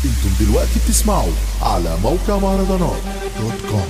انتم دلوقتي بتسمعوا على موقع مهرجانات دوت كوم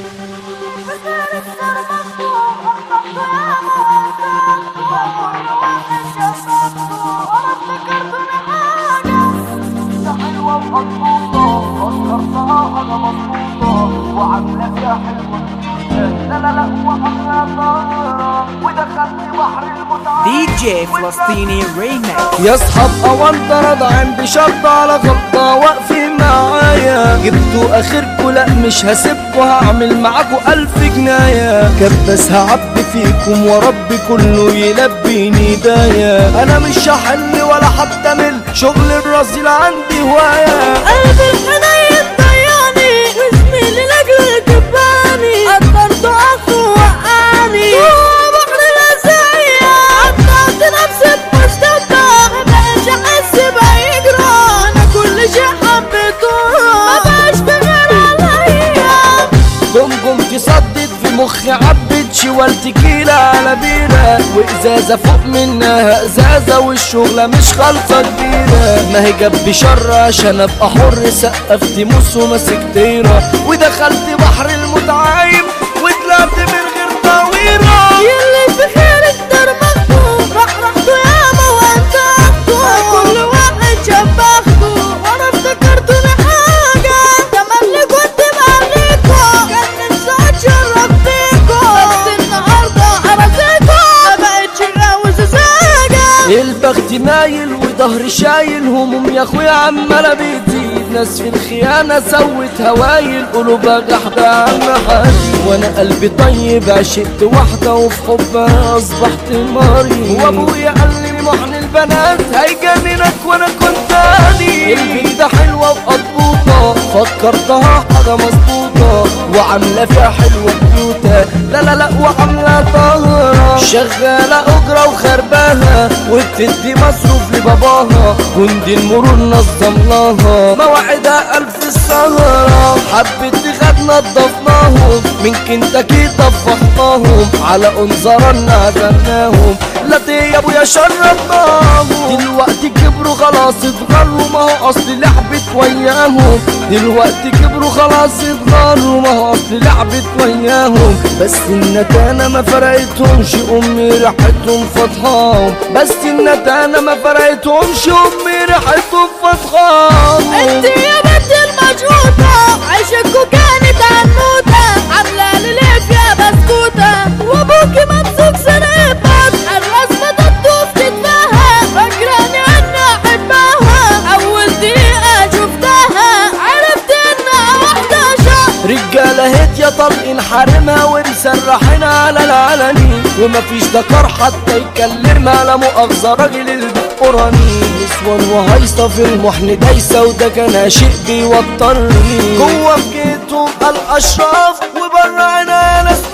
وعامله فيها حلوه لا لا لا وعامله طاهره ودخلت بحر المتعه دي جي فلسطيني ريميكس يا اصحاب اوانطه راضعين بشرط على غلطه واقفين معايا جبتوا اخركوا لا مش هسيبكوا هعمل معاكوا الف جنايه كبس هعبي فيكم وربي كله يلبي ندايا انا مش هحل ولا حتى مل شغل الرزيل عندي هوايه قلبي الحنين ضيعني وزميلي لاجل كباني قدرته اخو وقعني جوا بحر الازايا قطعت نفسي بمستمتع مبقاش احس باي جرى انا كل شي حبيته مبقاش بغير عليا جمجم تصدد في مخي عبت شوال تكيلة على بيرة وإزازة فوق منها إزازة والشغلة مش خالصة كبيرة ما هي جنب شر عشان أبقى حر سقفت موس وماسك طيرة ودخلت بحر المتعايم وطلعت من غير طويرة يلي في خيرك درمخته راح رحته ياما وانت اخته كل واحد شبخته وانا افتكرته لحاجة تملي كنت مقليكوا كان نفسي اتشرف بيكوا بس النهاردة عرفتكوا ما بقتش غاوي سذاجة البخت مايل وظهري شايل هموم يا اخويا عمالة بتزيد ناس في الخيانة سوت هوايل قلوبها جحدة عم حد وانا قلبي طيب عشقت واحدة وفي حبها اصبحت مريض وابويا قال لي محن البنات هيجننك وانا كنت اني البنت حلوة وقطبوطة فكرتها حاجة مظبوطة وعاملة فيها حلوة كيوتة لا لا لا وعاملة طهرة شغالة أجرة وخربانة وبتدي مصروف لباباها جندي المرور نظم لها مواعيدها ألف السهرة حبة غد نضفناهم من كنتاكي طفحناهم على انظار عزمناهم لا دي يا ابويا شربناهم دلوقتي كبروا خلاص اتغروا ما هو اصل لعبت وياهم دلوقتي كبروا خلاص اتغروا ما هو اصل لعبت وياهم بس النتانة ما فرقتهمش امي ريحتهم فضحاهم بس النتانة ما فرقتهمش امي ريحتهم فضحاهم انت يا بنت المجهودة عيشكوا كانت عنوتة عاملة لي ليف يا بسكوتة وابوكي ممسوك سنقبض الرسمة ضده في كتفها فاكراني اني احبها اول دقيقة شفتها عرفت انها واحدة شق رجالة هيت يا طلقين حارمها ومسرحين على العلني ومفيش ذكر حتى يكلمها لا مؤاخذة راجل القراني نسوان وهيصة في المحن دايسة وده كان عشق بيوترني جوه في جيتهم الأشراف وبره عينها ناس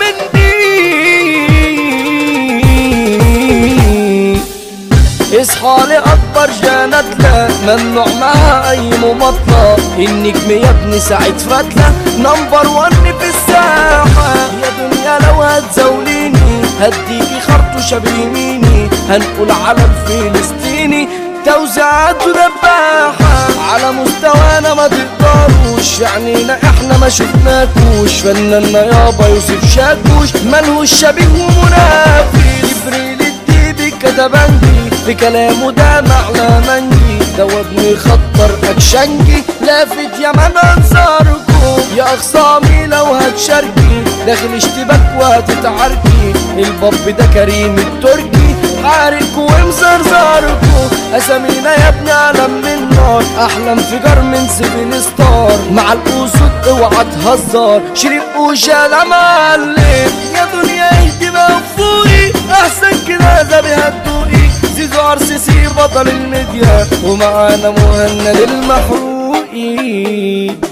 مني اصحى لأكبر جنات لا ممنوع معاها أي مماطلة النجم يا ابني سعيد فتلة نمبر ون في الساحة يا دنيا لو هتزوليني هديكي خرطوشة بيميني هنقول على الفلسطيني توزيعات ذباحة على مستوانا ما تقدروش يعنينا احنا ما شفناكوش فنانا يابا يوسف شاكوش ملهوش شبيه ومنافس جبريل الديبي كتبنجي في كلامه ده معلى منجي ده وابني خطر اكشنجي لافت يا من انصاركم يا اخصامي لو هتشاركي داخل اشتباك وهتتعاركي الباب ده كريم التركي حارك ومزرزركم اسامينا يا ابني علم من نار احلى انفجار من سيفن ستار مع الاسود اوعى تهزر شريف وشالة معلم يا دنيا اهدي مفوقي احسن كده زبي هتدوقي زيزو ار سي سي بطل الميديا ومعانا مهند المحروقي